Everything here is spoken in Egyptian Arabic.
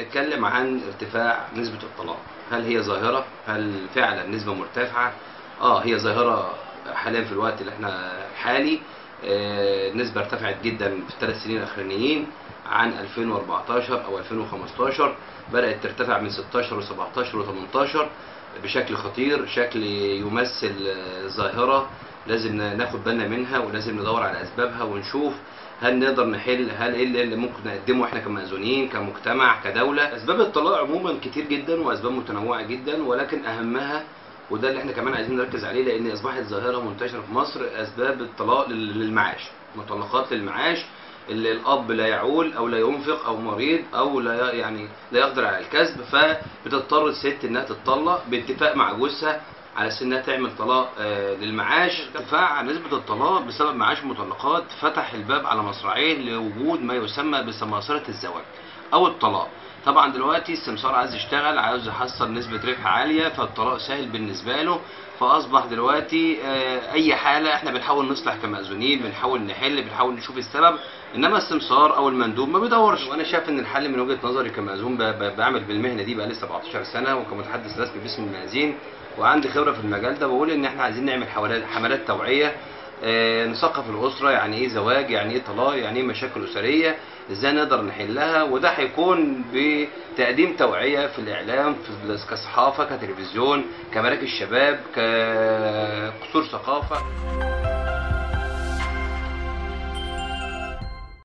بنتكلم عن ارتفاع نسبة الطلاق هل هي ظاهرة هل فعلا نسبة مرتفعة اه هي ظاهرة حاليا في الوقت اللي احنا الحالي آه، النسبة ارتفعت جدا في الثلاث سنين الأخرانيين عن 2014 أو 2015 بدأت ترتفع من 16 و17 و18 بشكل خطير شكل يمثل آه، ظاهرة لازم ناخد بالنا منها ولازم ندور على أسبابها ونشوف هل نقدر نحل هل ايه اللي اللي ممكن نقدمه احنا كمأذونين كمجتمع كدولة اسباب الطلاق عموما كتير جدا واسباب متنوعة جدا ولكن اهمها وده اللي احنا كمان عايزين نركز عليه لان اصبحت ظاهرة منتشرة في مصر اسباب الطلاق لل- للمعاش مطلقات للمعاش اللي الاب لا يعول او لا ينفق او مريض او لا ي- يعني لا يقدر على الكسب فبتضطر الست انها تتطلق باتفاق مع جوزها على اساس انها تعمل طلاق آه، للمعاش ارتفاع نسبة الطلاق بسبب معاش مطلقات فتح الباب على مصراعيه لوجود ما يسمى بسماسرة الزواج او الطلاق طبعا دلوقتي السمسار عايز يشتغل عاوز يحصل نسبة ربح عالية فالطلاق سهل بالنسبة له فاصبح دلوقتي آه، اي حالة احنا بنحاول نصلح كمأذونين بنحاول نحل بنحاول نشوف السبب انما السمسار او المندوب ما بيدورش وانا شايف ان الحل من وجهة نظري كمأذون ب- ب- بعمل بالمهنة دي بقالي 17 سنة وكمتحدث رسمي باسم المأذين وعندي خبرة في المجال ده بقول ان احنا عايزين نعمل حملات حملات توعية آه، نثقف الأسرة يعني إيه زواج يعني إيه طلاق يعني إيه مشاكل أسرية إزاي نقدر نحلها وده هيكون بتقديم توعية في الإعلام في كصحافة كتلفزيون كمراكز شباب كقصور ثقافة